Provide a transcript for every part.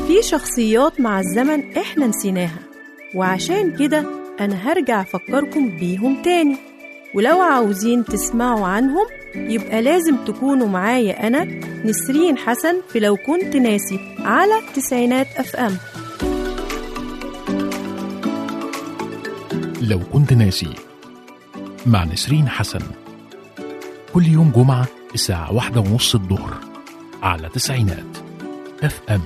في شخصيات مع الزمن احنا نسيناها وعشان كده انا هرجع افكركم بيهم تاني ولو عاوزين تسمعوا عنهم يبقى لازم تكونوا معايا انا نسرين حسن في لو كنت ناسي على تسعينات اف ام لو كنت ناسي مع نسرين حسن كل يوم جمعة الساعة واحدة ونص الظهر على تسعينات اف ام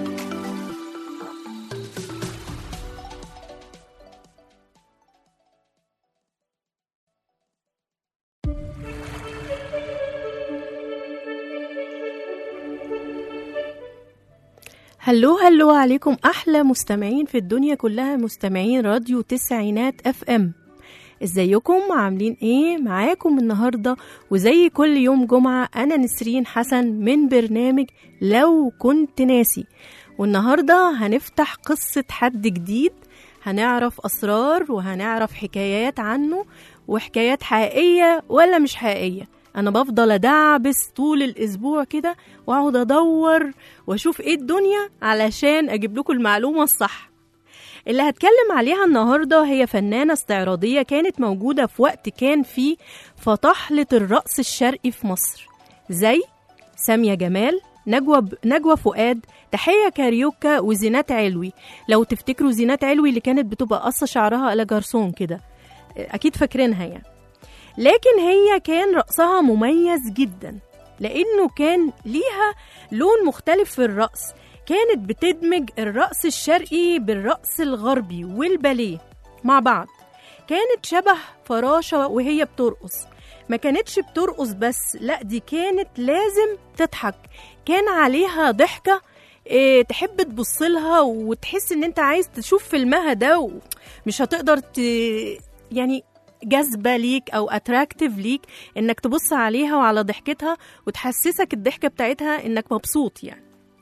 هلو هلو عليكم احلى مستمعين في الدنيا كلها مستمعين راديو تسعينات اف ام ازيكم عاملين ايه معاكم النهارده وزي كل يوم جمعه انا نسرين حسن من برنامج لو كنت ناسي والنهارده هنفتح قصه حد جديد هنعرف اسرار وهنعرف حكايات عنه وحكايات حقيقيه ولا مش حقيقيه انا بفضل ادعبس طول الاسبوع كده واقعد ادور واشوف ايه الدنيا علشان اجيب لكم المعلومه الصح اللي هتكلم عليها النهارده هي فنانه استعراضيه كانت موجوده في وقت كان فيه فطحله الرقص الشرقي في مصر زي ساميه جمال نجوى ب... نجوى فؤاد تحيه كاريوكا وزينات علوي لو تفتكروا زينات علوي اللي كانت بتبقى قصه شعرها على جرسون كده اكيد فاكرينها يعني لكن هي كان رقصها مميز جدا لانه كان ليها لون مختلف في الرقص كانت بتدمج الرقص الشرقي بالرقص الغربي والباليه مع بعض كانت شبه فراشة وهي بترقص ما كانتش بترقص بس لا دي كانت لازم تضحك كان عليها ضحكة إيه تحب تبص لها وتحس ان انت عايز تشوف فيلمها ده ومش هتقدر ت... يعني جاذبة ليك أو أتراكتيف ليك إنك تبص عليها وعلى ضحكتها وتحسسك الضحكة بتاعتها إنك مبسوط يعني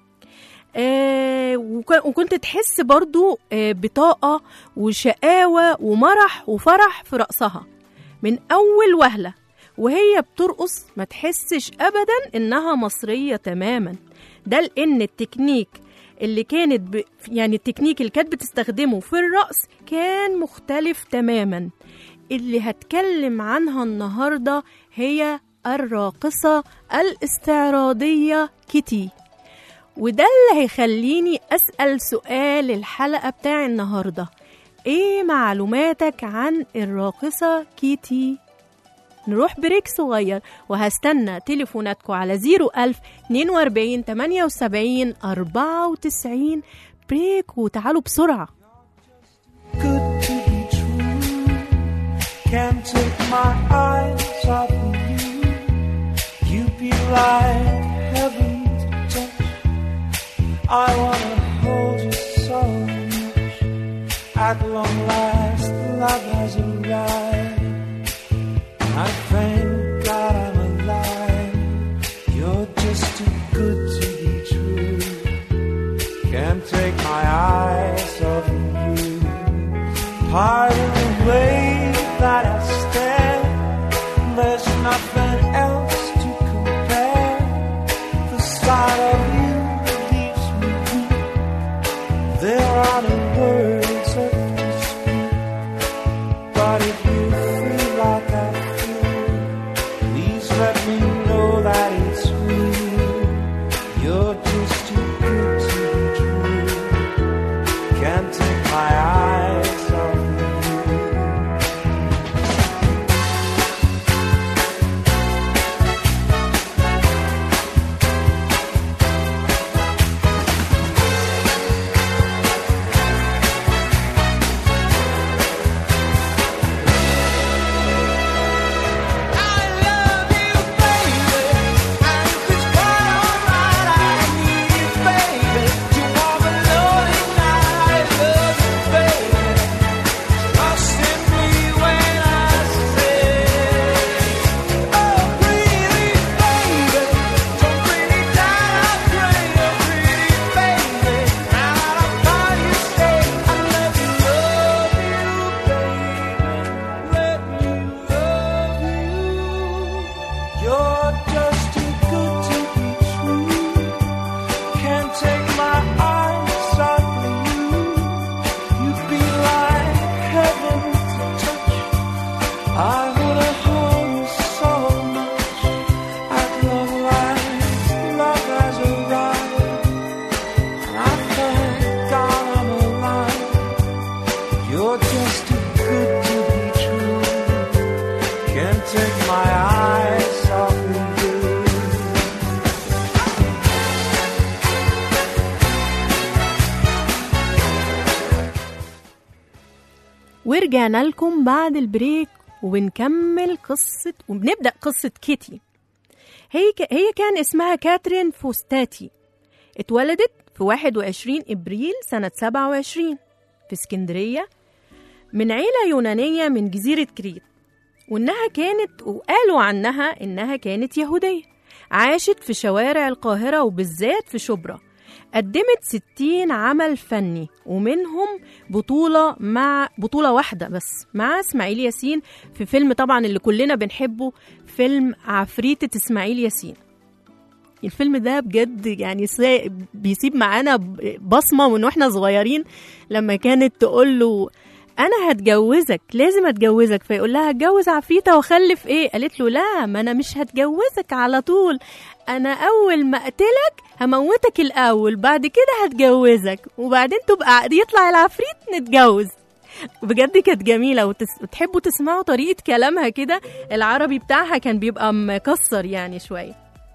آه وك- وكنت تحس برضو آه بطاقة وشقاوة ومرح وفرح في رقصها من أول وهلة وهي بترقص ما تحسش أبدا إنها مصرية تماما ده لأن التكنيك اللي كانت ب... يعني التكنيك اللي كانت بتستخدمه في الرقص كان مختلف تماما اللي هتكلم عنها النهارده هي الراقصة الاستعراضية كيتي وده اللي هيخليني أسأل سؤال الحلقة بتاع النهاردة إيه معلوماتك عن الراقصة كيتي؟ نروح بريك صغير وهستنى تليفوناتكم على 01000 42 78 94 بريك وتعالوا بسرعة good to be true. Can't take my eyes off of you. You be like heaven to touch. I wanna hold you so much. At long last, love has arrived. I thank God I'm alive. You're just too good to be true. Can't take my eyes off of you. Pardon the way that I stare. There's nothing else to compare. The sight of you leaves me weak. There are no words that can speak. But if you feel like I feel, please let me know that it's real. You're just too good to be true. Can't take my eyes off of you. ورجعنا لكم بعد البريك وبنكمل قصة وبنبدأ قصة كيتي هي ك... هي كان اسمها كاترين فوستاتي اتولدت في 21 إبريل سنة 27 في اسكندرية من عيلة يونانية من جزيرة كريت وإنها كانت وقالوا عنها إنها كانت يهودية عاشت في شوارع القاهرة وبالذات في شبرا قدمت 60 عمل فني ومنهم بطولة مع بطولة واحدة بس مع إسماعيل ياسين في فيلم طبعا اللي كلنا بنحبه فيلم عفريتة إسماعيل ياسين الفيلم ده بجد يعني سا- بيسيب معانا بصمة من واحنا صغيرين لما كانت تقول له انا هتجوزك لازم اتجوزك فيقول لها هتجوز عفريته واخلف ايه قالت له لا ما انا مش هتجوزك على طول انا اول ما اقتلك هموتك الاول بعد كده هتجوزك وبعدين تبقى يطلع العفريت نتجوز بجد كانت جميله وتس... وتحبوا تسمعوا طريقه كلامها كده العربي بتاعها كان بيبقى مكسر يعني شويه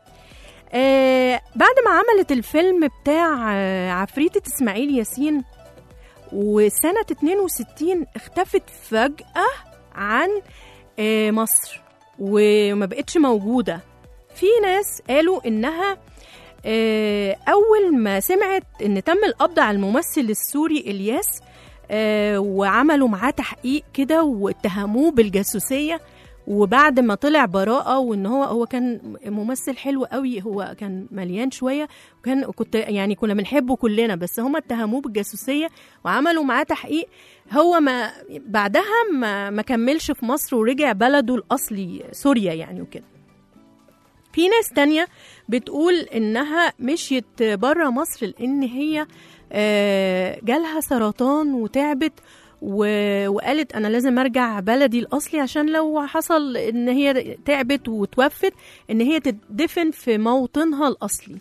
آه بعد ما عملت الفيلم بتاع آه عفريتة إسماعيل ياسين وسنة 62 اختفت فجأة عن آه مصر وما بقتش موجودة في ناس قالوا إنها آه أول ما سمعت إن تم القبض على الممثل السوري إلياس آه وعملوا معاه تحقيق كده واتهموه بالجاسوسية وبعد ما طلع براءة وان هو هو كان ممثل حلو قوي هو كان مليان شوية وكان كنت يعني كنا بنحبه كلنا بس هم اتهموه بالجاسوسية وعملوا معاه تحقيق هو ما بعدها ما, ما كملش في مصر ورجع بلده الأصلي سوريا يعني وكده في ناس تانية بتقول إنها مشيت برا مصر لأن هي آه، جالها سرطان وتعبت و- وقالت انا لازم ارجع بلدي الاصلي عشان لو حصل ان هي تعبت وتوفت ان هي تدفن في موطنها الاصلي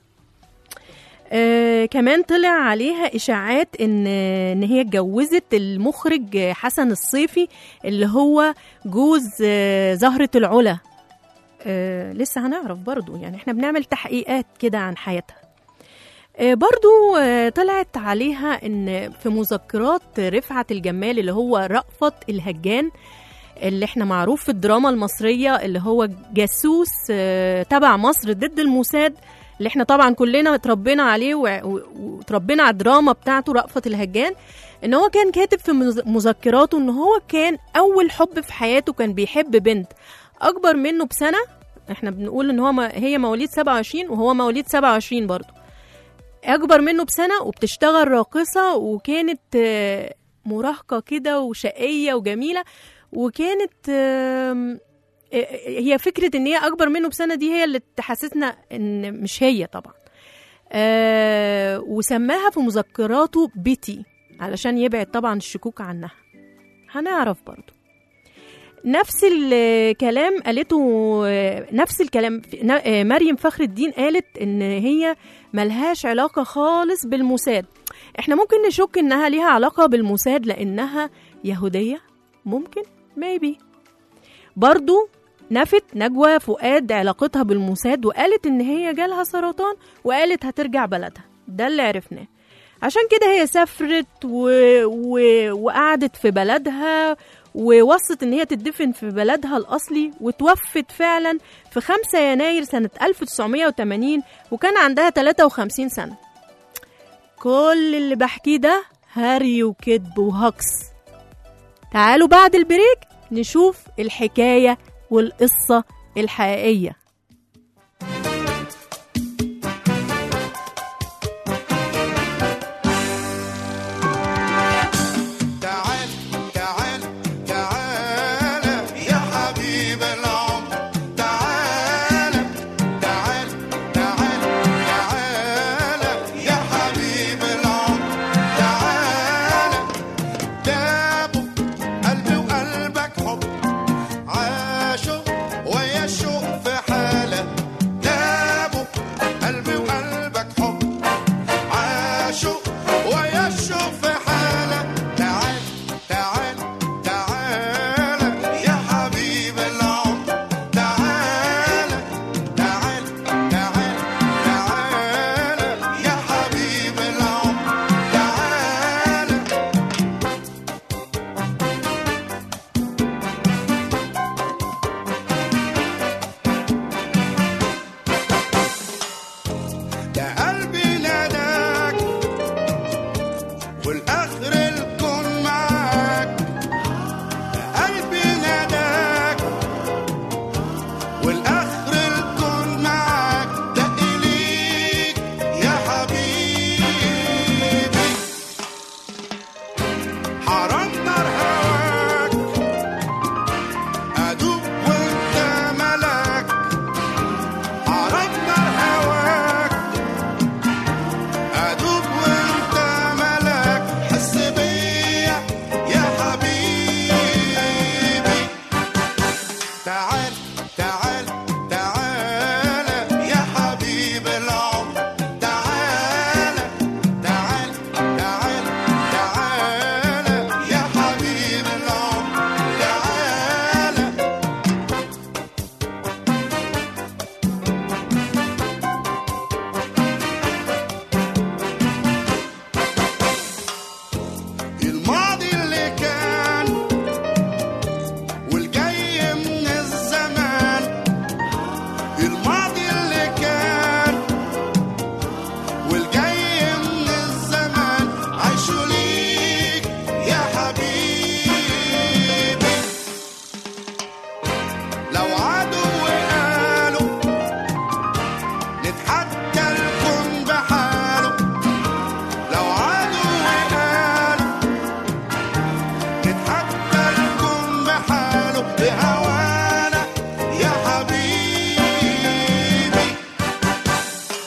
آه كمان طلع عليها اشاعات ان ان هي اتجوزت المخرج حسن الصيفي اللي هو جوز آه زهرة العلا آه لسه هنعرف برضو يعني احنا بنعمل تحقيقات كده عن حياتها آه، برضو آه، طلعت عليها ان في مذكرات رفعت الجمال اللي هو رأفت الهجان اللي احنا معروف في الدراما المصرية اللي هو جاسوس آه، تبع مصر ضد الموساد اللي احنا طبعا كلنا اتربينا عليه وع- و- واتربينا على الدراما بتاعته رأفت الهجان ان هو كان كاتب في مز- مذكراته ان هو كان اول حب في حياته كان بيحب بنت اكبر منه بسنة احنا بنقول ان هو ما- هي مواليد 27 وهو مواليد 27 برضه اكبر منه بسنه وبتشتغل راقصه وكانت آه، مراهقه كده وشقيه وجميله وكانت آم، آه، هي فكره ان هي اكبر منه بسنه دي هي اللي تحسسنا ان مش هي طبعا آه، وسماها في مذكراته بيتي علشان يبعد طبعا الشكوك عنها هنعرف برضو نفس الكلام قالته نفس الكلام مريم فخر الدين قالت ان هي ملهاش علاقة خالص بالموساد احنا ممكن نشك انها ليها علاقة بالموساد لانها يهودية ممكن maybe برضو نفت نجوى فؤاد علاقتها بالموساد وقالت ان هي جالها سرطان وقالت هترجع بلدها ده اللي عرفناه عشان كده هي سافرت و... و... وقعدت في بلدها ووصت ان هي تدفن في بلدها الاصلي وتوفت فعلا في 5 يناير سنة 1980 وكان عندها 53 سنة كل اللي بحكيه ده هري وكذب وهكس تعالوا بعد البريك نشوف الحكاية والقصة الحقيقية تعال تعال تعال يا حبيب العمر تعال تعال تعال تعال يا حبيب العمر تعال دابوا قلبي وقلبك حب عاشوا ويا الشوق في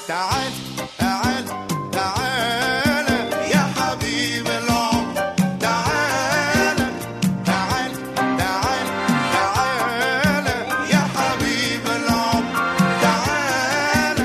تعال تعال تعال يا حبيب العمر تعال تعال تعال تعال يا حبيب العمر تعال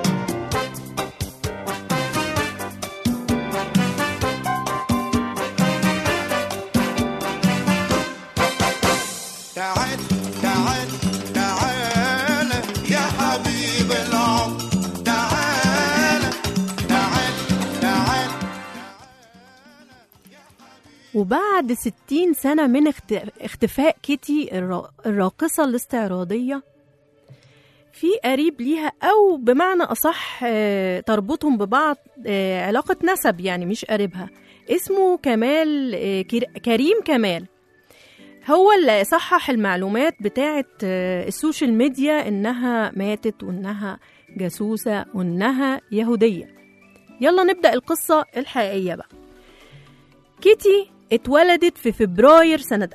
تعال تعال تعال يا حبيب العمر تعال تعال تعال وبعد 60 سنة من اخت- اختفاء كيتي الرا- الراقصة الاستعراضية في قريب ليها أو بمعنى أصح آه، تربطهم ببعض آه، علاقة نسب يعني مش قريبها اسمه كمال آه، كير- كريم كمال هو اللي صحح المعلومات بتاعت آه، السوشيال ميديا إنها ماتت وإنها جاسوسة وإنها يهودية يلا نبدأ القصة الحقيقية بقى كيتي اتولدت في فبراير سنة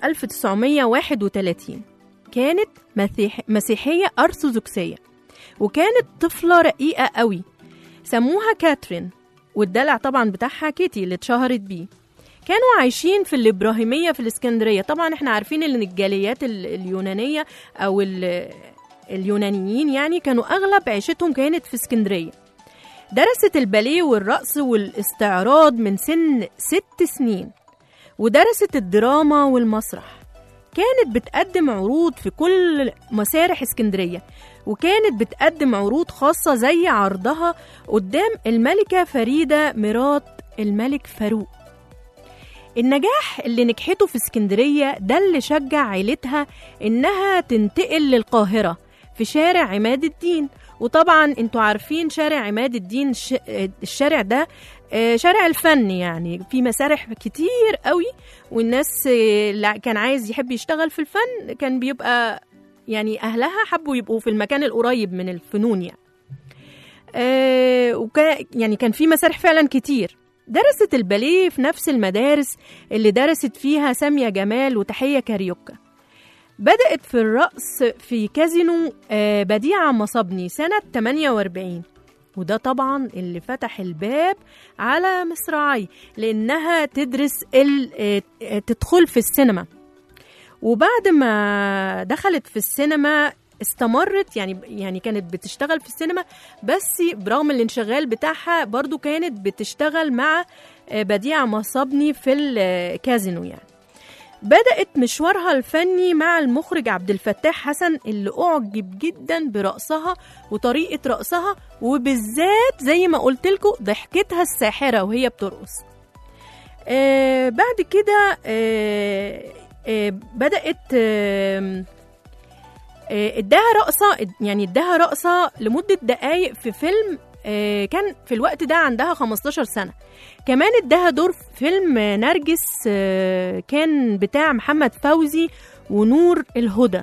1931 كانت مسيح مسيحية أرثوذكسية وكانت طفلة رقيقة قوي سموها كاترين والدلع طبعا بتاعها كيتي اللي اتشهرت بيه كانوا عايشين في الإبراهيمية في الإسكندرية طبعا احنا عارفين ان الجاليات ال- اليونانية أو ال- اليونانيين يعني كانوا أغلب عيشتهم كانت في اسكندرية درست الباليه والرقص والاستعراض من سن ست سنين ودرست الدراما والمسرح كانت بتقدم عروض في كل مسارح اسكندرية وكانت بتقدم عروض خاصة زي عرضها قدام الملكة فريدة مرات الملك فاروق النجاح اللي نجحته في اسكندرية ده اللي شجع عيلتها إنها تنتقل للقاهرة في شارع عماد الدين وطبعا انتوا عارفين شارع عماد الدين ش... الشارع ده آه، شارع الفن يعني في مسارح كتير قوي والناس آه، اللي كان عايز يحب يشتغل في الفن كان بيبقى يعني أهلها حبوا يبقوا في المكان القريب من الفنون يعني آه، وكان يعني كان في مسارح فعلا كتير درست الباليه في نفس المدارس اللي درست فيها سامية جمال وتحية كاريوكا بدأت في الرقص في كازينو آه، بديعة مصابني سنة 48 وده طبعا اللي فتح الباب على مصراعي لأنها تدرس ال- آه، آه، تدخل في السينما وبعد ما دخلت في السينما استمرت يعني يعني كانت بتشتغل في السينما بس برغم الانشغال بتاعها برضو كانت بتشتغل مع آه، بديع مصابني في الكازينو يعني بدأت مشوارها الفني مع المخرج عبد الفتاح حسن اللي أعجب جدا برقصها وطريقة رقصها وبالذات زي ما قلت لكم ضحكتها الساحرة وهي بترقص آه بعد كده آه آه بدأت آه آه، اداها رقصة يعني اداها رقصة لمدة دقايق في فيلم آه، كان في الوقت ده عندها 15 سنة كمان اداها دور في فيلم آه، نرجس آه، كان بتاع محمد فوزي ونور الهدى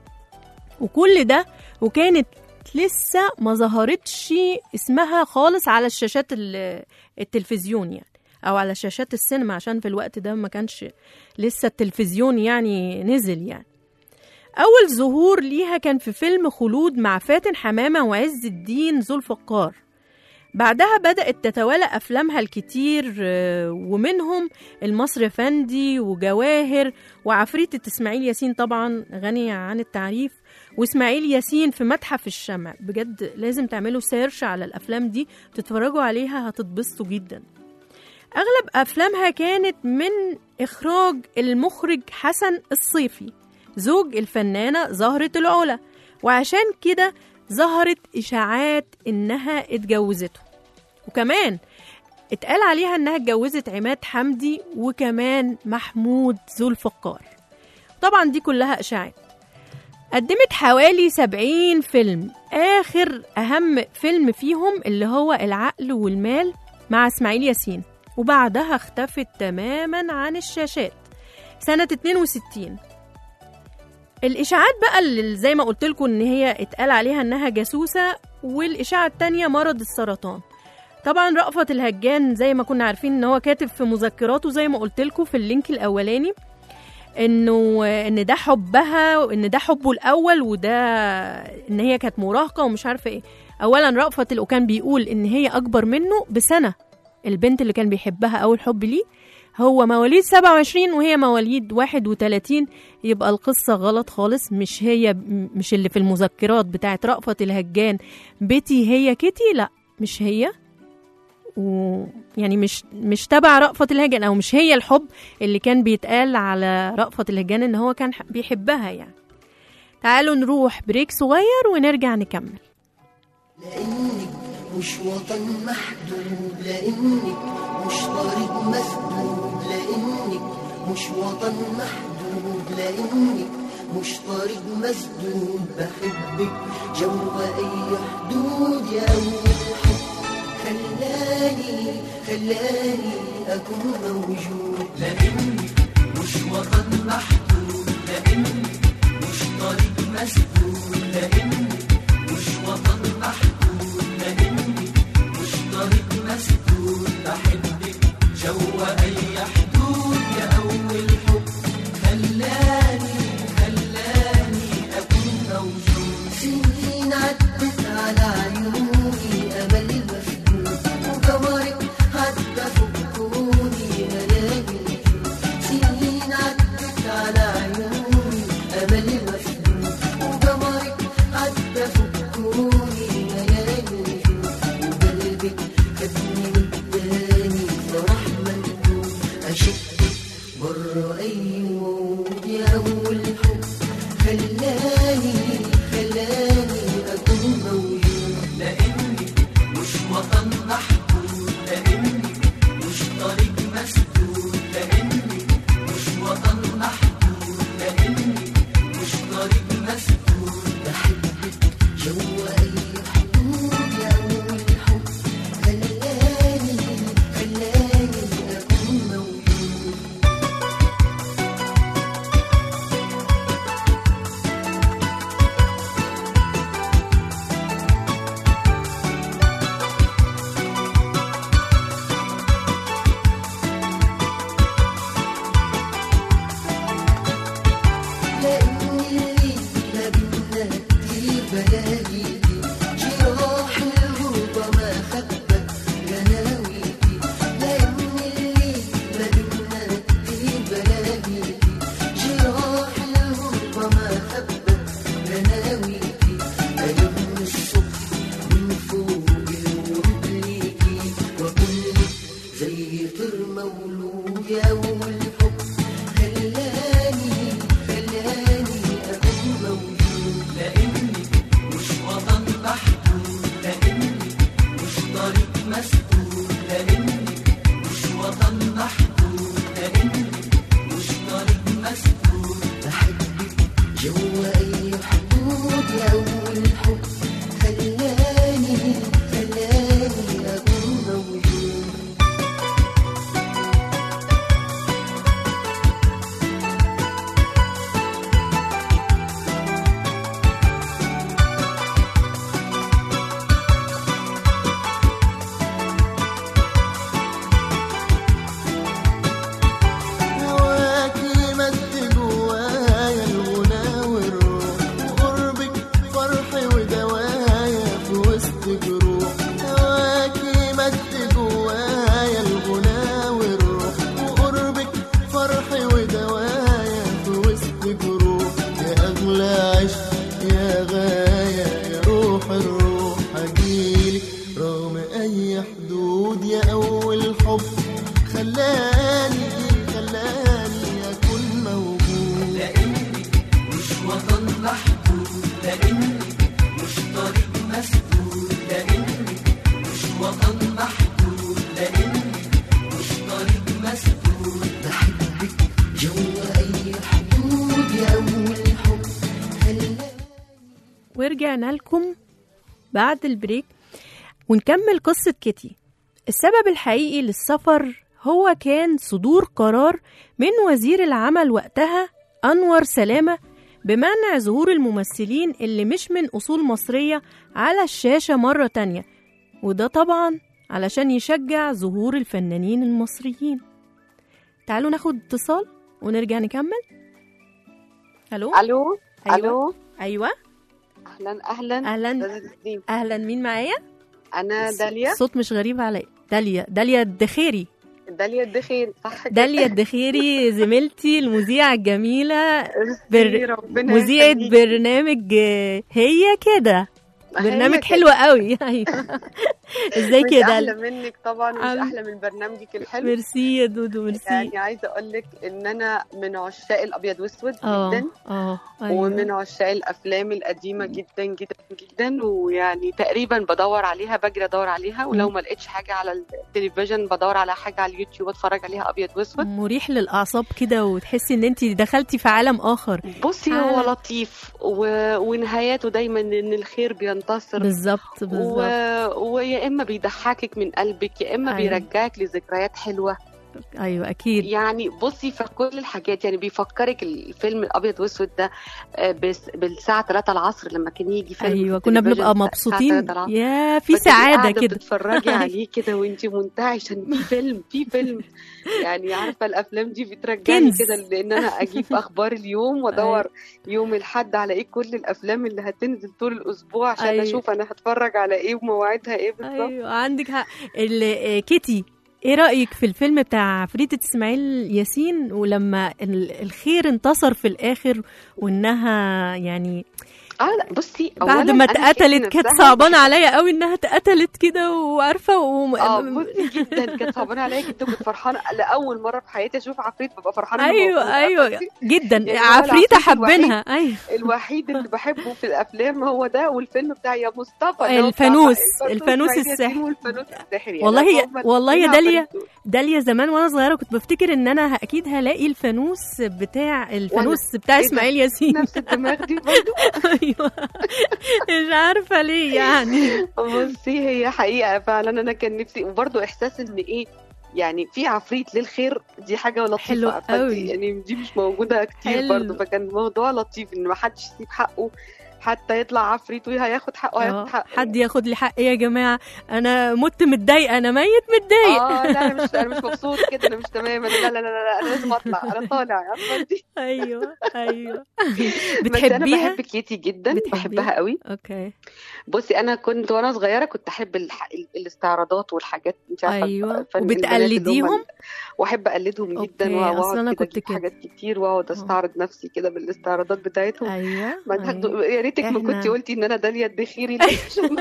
وكل ده وكانت لسه ما ظهرتش اسمها خالص على الشاشات ال- التلفزيون يعني او على شاشات السينما عشان في الوقت ده ما كانش لسه التلفزيون يعني نزل يعني أول ظهور ليها كان في فيلم خلود مع فاتن حمامة وعز الدين ذو الفقار بعدها بدأت تتوالى أفلامها الكتير آه، ومنهم المصري فندي وجواهر وعفريتة إسماعيل ياسين طبعا غنية عن التعريف وإسماعيل ياسين في متحف الشمع بجد لازم تعملوا سيرش على الأفلام دي تتفرجوا عليها هتتبسطوا جدا أغلب أفلامها كانت من إخراج المخرج حسن الصيفي زوج الفنانة زهرة العلا وعشان كده ظهرت إشاعات إنها اتجوزته وكمان اتقال عليها إنها اتجوزت عماد حمدي وكمان محمود ذو الفقار طبعا دي كلها إشاعات قدمت حوالي 70 فيلم آخر أهم فيلم فيهم اللي هو العقل والمال مع إسماعيل ياسين وبعدها اختفت تماما عن الشاشات سنة 62 الإشاعات بقى اللي زي ما قلت لكم إن هي اتقال عليها إنها جاسوسة والإشاعة التانية مرض السرطان طبعا رأفت الهجان زي ما كنا عارفين إن هو كاتب في مذكراته زي ما قلت لكم في اللينك الأولاني انه ان ده حبها وان ده حبه الاول وده ان هي كانت مراهقه ومش عارفه ايه اولا رأفت اللي كان بيقول ان هي اكبر منه بسنه البنت اللي كان بيحبها اول حب ليه هو مواليد 27 وهي مواليد 31 يبقى القصة غلط خالص مش هي مش اللي في المذكرات بتاعت رأفت الهجان بيتي هي كيتي لا مش هي و يعني مش مش تبع رأفت الهجان او مش هي الحب اللي كان بيتقال على رأفت الهجان ان هو كان بيحبها يعني تعالوا نروح بريك صغير ونرجع نكمل لأنك مش وطن محدود لأنك مش طريق مسدود لأنك مش وطن محدود لأنك مش طريق مسدود بحبك جوا أي حدود يا أول حب خلاني خلاني أكون موجود لأنك مش وطن محدود لأنك مش طريق مسدود لأنك مش وطن محدود لأنك مش طريق مسدود بحبك جوا أي حدود يا أول حب خلاني خلاني أكون موجود سنين عدت على عيوني أمل مفقود وقمرك عدى فكوني ملاقي سنين عدت على عيوني أمل مفقود وقمرك عدى فكوني ملاقي وقلبك خدني قدامي فرح مندوب أشدك برا أي موت يا أول حب خلاني خلاني أكون موجود لأني مش وطن محدود لأني مش طريق مسدود لأني مش وطن محدود لأني مش طريق مسدود بحبك جوا أي حدود يا أول حب خلاني خلاني أكون موجود لأني ما بينا كتير بلاقيكي جراح الغربة ما خبت جناويكي لأني ما بينا كتير بلاقيكي جراح الغربة ما خبت جناويكي أيوم الصبح من فوق الورد ليكي وكلك زي طير مولود يا أول حب خلاني خلاني أكون موجود لأني مش وطن محدود لأني مش طريق مسدود لأني مش وطن محدود لأني مش طريق مسدود بحبك جوا أي حدود يا أول حب خلاني خلاني أكون موجود هواكي مد جوايا الغنى والروح وقربك فرح ودوايا في وسط جروح هواكي مد جوايا الغنى والروح وقربك فرح ودوايا في وسط جروح يا أغلى عشق يا غاية يا روح الروح هجيلك رغم أي حدود يا أول حب خلاني خلاني أكون موجود لأني مش وطن محدود لأني مش طريق مسدود لأني مش وطن محدود لأني مش طريق مسدود بحبك جوا أي حدود يا أول حب خلاني ورجعنا لكم بعد البريك ونكمل قصة كيتي السبب الحقيقي للسفر هو كان صدور قرار من وزير العمل وقتها أنور سلامة بمنع ظهور الممثلين اللي مش من أصول مصرية على الشاشة مرة تانية وده طبعا علشان يشجع ظهور الفنانين المصريين تعالوا ناخد اتصال ونرجع نكمل ألو الو أيوة. الو أيوة اهلا اهلا اهلا أستاذة نسرين. اهلا مين معايا انا داليا الصوت مش غريب عليا داليا داليا الدخيري داليا الدخيل صح كده؟ داليا الدخيري زميلتي المذيعة الجميلة ميرسي، بر... ربنا مذيعة يخليك. برنامج آه، هي كده هي برنامج كده. حلو قوي ايوه ازيك مش يا احلى داليا منك طبعا مش عم- احلى من برنامجك الحلو ميرسي يا دودو ميرسي يعني عايزه اقول لك ان انا من عشاق الابيض واسود اه جدا اه ومن ايوه عشاق الافلام القديمه جدا جدا جدا ويعني تقريبا بدور عليها بجري ادور عليها ولو مم. ما لقيتش حاجه على التلفزيون بدور على حاجه على اليوتيوب اتفرج عليها ابيض واسود مريح للاعصاب كده وتحسي ان انت دخلتي في عالم اخر بصي عالم. هو لطيف و... ونهاياته دايما ان الخير بينتصر بالظبط و... بالظبط ويا اما بيضحكك من قلبك يا اما أيوة. بيرجعك لذكريات حلوه ايوه اكيد يعني بصي في كل الحاجات يعني بيفكرك الفيلم الابيض واسود ده آه، بس بالساعه 3 العصر لما كان يجي فيلم في ايوه كنا التلفزيون بنبقى الساعة مبسوطين 3 العصر. يا في فتبقي سعاده قاعدة كده بتتفرجي عليه كده وانت منتعشه ان في فيلم في فيلم يعني عارفه الافلام دي بترجعني كنز. كده لان انا اجيب اخبار اليوم وادور يوم الاحد على ايه كل الافلام اللي هتنزل طول الاسبوع عشان أيوة. اشوف انا هتفرج على ايه ومواعيدها ايه بالظبط ايوه عندك حق ال- آه، كيتي ايه رايك في الفيلم بتاع عفريتة اسماعيل ياسين ولما ال- الخير انتصر في الاخر وانها يعني اه لا بصي بعد أولاً ما أنا كيتي اتقتلت كانت نفسها صعبانه عليا قوي انها اتقتلت كده وعارفه و... اه بصي جدا كانت صعبانه عليا جدا كنت فرحانه لاول مره في حياتي اشوف عفريت ببقى فرحانه إنه موجود. ايوه ايوه بصي، جدا يعني هو عفريته العفريت الوحيد حابينها ايوه الوحيد اللي بحبه في الافلام هو ده والفيلم بتاع يا مصطفى اللي هو بتاع الفانوس، الفانوس الفانوس إسماعيل ياسين السحري. والفانوس السحري والله يعني يا- هما والله يا الاتنين داليا عفاريت. داليا زمان وانا صغيره كنت بفتكر ان انا ه- اكيد هلاقي الفانوس بتاع الفانوس بتاع إيه ده؟ اسماعيل ياسين نفس الدماغ دي برضه ايوه مش عارفه ليه يعني بصي هي حقيقه فعلا انا كان نفسي وبرضه احساس ان ايه يعني في عفريت للخير دي حاجه لطيفه حلو عارفة قوي. انتي؟ يعني دي مش موجوده كتير حلو. برضه فكان موضوع لطيف ان ما حدش يسيب حقه حتى يطلع عفريت وهياخد حقه آه، هياخد حقه حد ياخد لي حقي يا جماعه انا مت متضايقه انا ميت متضايق اه لا انا مش انا مش مبسوط كده انا مش تمام أنا لا لا لا لا انا لازم اطلع انا طالع عارفه انت ايوه ايوه بس انا بتحبيها بحب كيتي جدا بتحبيها؟ بحبها قوي اوكي بصي انا كنت وانا صغيره كنت احب الح... ال- الاستعراضات والحاجات انت عارفه ايوه فن البنات اللي هم وبتقلديهم واحب اقلدهم جدا أوكي، واقعد أصل أنا كده كنت أجيب كده. حاجات كتير واقعد استعرض نفسي كده بالاستعراضات بتاعتهم ايوه ما تاخدوا- أيوة. يا ريتك ما إحنا- كنتي قلتي ان انا داليا الدخيري ليه؟ عشان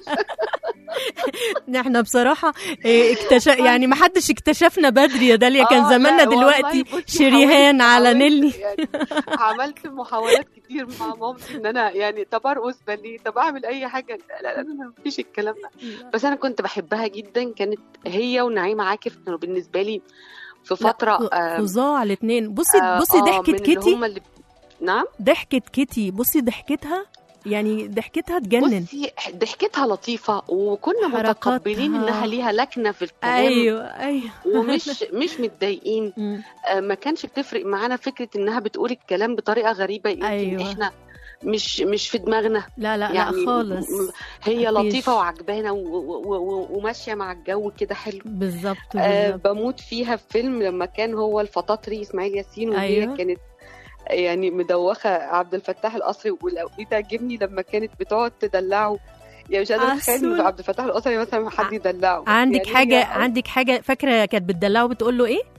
احنا بصراحه إيه، اكتشف يعني ما حدش اكتشفنا بدري يا داليا كان آه، زماننا لا، والله دلوقتي بصي شريهان حاولت- على حاولت نيلي يعني عملت محاولات كتير مع مامتي ان انا يعني طب ارقص باليه طب اعمل اي حاجه لا لا لا ما فيش الكلام ده بس انا كنت بحبها جدا كانت هي ونعيمه عاكف كانوا بالنسبه لي في فتره لا، آه، فظاع الاثنين بصي آه، بصي آه، ضحكه من اللي كيتي هم اللي نعم ضحكه كيتي بصي ضحكتها يعني ضحكتها تجنن بصي ضحكتها لطيفه وكنا حركاتها. متقبلين انها ليها لكنه في الكلام ايوه ايوه ومش مش متضايقين مم. آه، ما كانش بتفرق معانا فكره انها بتقول الكلام بطريقه غريبه يمكن أيوة. احنا مش مش في دماغنا لا لا يعني لا خالص م- هي مفيش. لطيفه وعجبانه و- و- و- وماشيه مع الجو كده حلو بالظبط آه بالظبط بموت فيها في فيلم لما كان هو الفطاطري اسماعيل ياسين وهي أيوة. كانت يعني مدوخه عبد الفتاح القصري ودي تعجبني لما كانت بتقعد تدلعه يعني مش قادره اتخيل عسول. إن عبد الفتاح القصري مثلا حد يدلعه عندك يعني حاجه هي- عندك حاجه فاكره كانت بتدلعه بتقول له ايه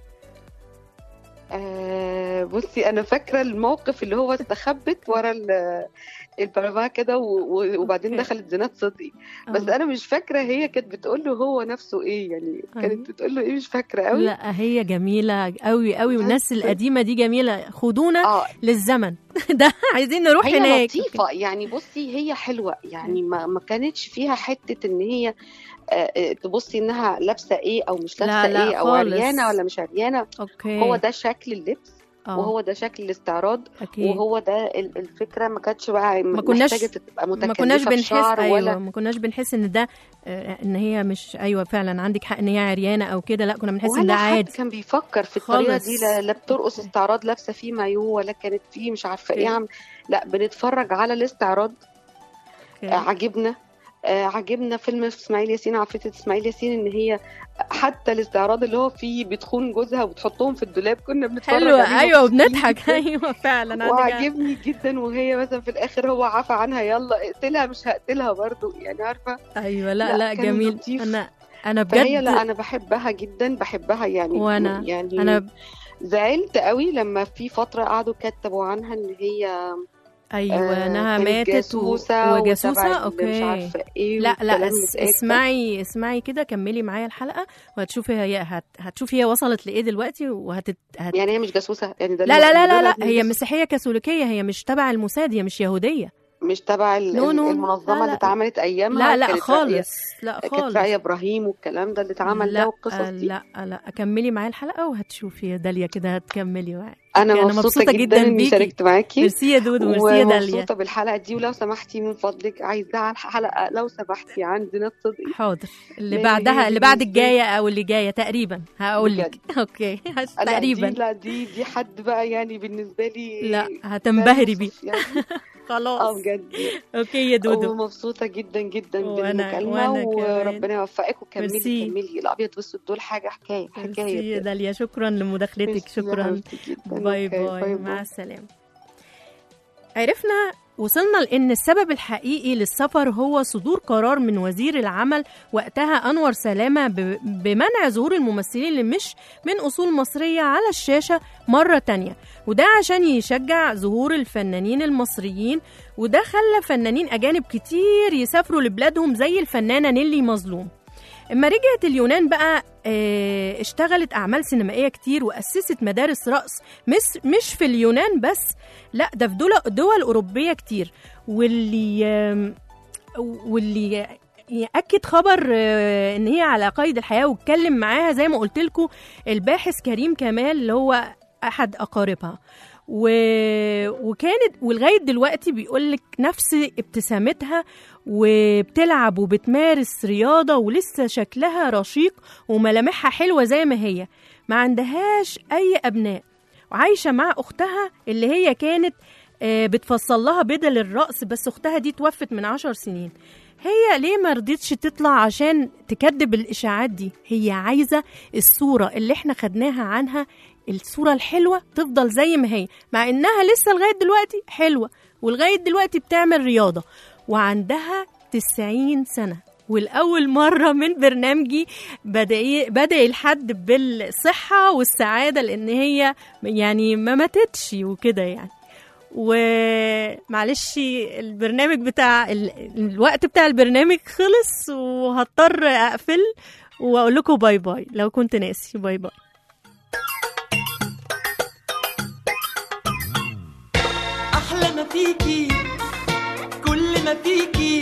آه بصي انا فاكره الموقف اللي هو استخبت ورا ال- البرافان كده و- و- وبعدين أوكي. دخلت زينات صدقي بس آه. انا مش فاكره هي كانت بتقول له هو نفسه ايه يعني أيوة. كانت بتقول له ايه مش فاكره قوي لا هي جميله قوي قوي والناس بس- القديمه دي جميله خدونا اه للزمن ده عايزين نروح هي هناك لطيفه يعني بصي هي حلوه يعني ما, ما كانتش فيها حته ان هي آه، آه، تبصي انها لابسه ايه او مش لا، لابسه لا ايه او خالص. عريانه ولا مش عريانه اوكي هو ده شكل اللبس آه، وهو ده شكل الاستعراض اكيد وهو ده ال- الفكره ما كانتش بقى ما كناش- محتاجه تبقى ما متكلفه كناش في بنحس شعر ايوه ولا ما كناش بنحس ان ده آه، ان هي مش ايوه فعلا عندك حق ان هي عريانه او كده لا كنا بنحس ان ده ولا حد عادي كان بيفكر في الطريقه خالص. دي لا, لا بترقص استعراض لابسه فيه مايو ولا كانت فيه مش عارفه ايه أوكي. عم لا بنتفرج على الاستعراض أوكي. آه، عجبنا آه عجبنا فيلم اسماعيل ياسين عفريتة اسماعيل ياسين ان هي حتى الاستعراض اللي هو فيه بتخون جوزها وبتحطهم في الدولاب كنا بنتفرج حلوة عليه ايوه ومبسوطين وبنضحك جداً. ايوه فعلا عندك حق. وعجبني جدا وهي مثلا في الاخر هو عفى عنها يلا اقتلها مش هقتلها برضو يعني عارفه ايوه لا لا، لا كان جميل لطيف. انا انا فهي بجد لا انا بحبها جدا بحبها يعني وأنا- يعني انا زعلت قوي لما في فتره قعدوا كتبوا عنها ان هي ايوه آه، انها كانت ماتت و- جاسوسه وجاسوسه وتبع مش اوكي عارفه ايه لا لا والكلام اس- اللي اتقال ده. اسمعي اسمعي كده كملي معايا الحلقه وهتشوفي هي هت هتشوفي هي وصلت لايه دلوقتي وهت هت... يعني هي مش جاسوسه يعني ده لا اللي لا لا لا, بيقولوا لا لها هي إن مسيحيه كاثوليكيه هي مش تبع الموساد هي مش يهوديه مش تبع ال- نو، نو، المنظمه لا، لا. اللي اتعملت ايامها لا لا كانت خالص لا رأي- كانت خالص رأي ابراهيم والكلام ده اللي اتعمل لا ده والقصص دي لا لا كملي معايا الحلقه وهتشوفي يا داليا كده هتكملي معايا انا أنا مبسوطه, مبسوطة جدا, جداً اني بيكي. شاركت معاكي ميرسي يا دودو ميرسي يا داليا ومبسوطه بالحلقه دي ولو سمحتي من فضلك عايزاها على الحلقه لو سمحتي عندنا الصدق حاضر اللي لأن بعدها هي اللي بعد بالنسبة لي- الجايه او اللي جايه تقريبا هقول لك اوكي لا تقريبا دي لا دي دي حد بقى يعني بالنسبه لي لا هتنبهري بيه يعني اه خلاص بجد اوكي يا دودو ومبسوطه جدا جدا وأنا- بالمكالمه وأنا كمان. وربنا يوفقك وكملي ميرسي. كملي الابيض والاسود دول حاجه حكايه ميرسي حكايه يا بجد. داليا شكرا لمداخلتك ميرسي يا شكرا حبيبتي جداً. باي أوكي، باي مع السلامة عرفنا وصلنا لأن السبب الحقيقي للسفر هو صدور قرار من وزير العمل وقتها أنور سلامة ب- بمنع ظهور الممثلين اللي مش من أصول مصرية على الشاشة مرة تانية وده عشان يشجع ظهور الفنانين المصريين وده خلى فنانين أجانب كتير يسافروا لبلادهم زي الفنانة نيلي مظلوم اما رجعت اليونان بقى آه، اشتغلت اعمال سينمائيه كتير واسست مدارس رقص مش مش في اليونان بس لا ده في دول دول اوروبيه كتير واللي آم، واللي ياكد خبر آه، ان هي على قيد الحياه واتكلم معاها زي ما قلت لكم الباحث كريم كمال اللي هو احد اقاربها و... وكانت ولغايه دلوقتي بيقول لك نفس ابتسامتها وبتلعب وبتمارس رياضه ولسه شكلها رشيق وملامحها حلوه زي ما هي ما عندهاش اي ابناء وعايشه مع اختها اللي هي كانت آه، بتفصل لها بدل الرقص بس اختها دي توفت من عشر سنين هي ليه ما رضيتش تطلع عشان تكذب الاشاعات دي هي عايزه الصوره اللي احنا خدناها عنها الصوره الحلوه تفضل زي ما هي مع انها لسه لغايه دلوقتي حلوه ولغايه دلوقتي بتعمل رياضه وعندها 90 سنه والأول مرة من برنامجي بدأ بدأ الحد بالصحة والسعادة لأن هي يعني ما ماتتش وكده يعني ومعلش البرنامج بتاع ال... الوقت بتاع البرنامج خلص وهضطر اقفل واقول لكم باي باي لو كنت ناسي باي باي احلى ما فيكي كل ما فيكي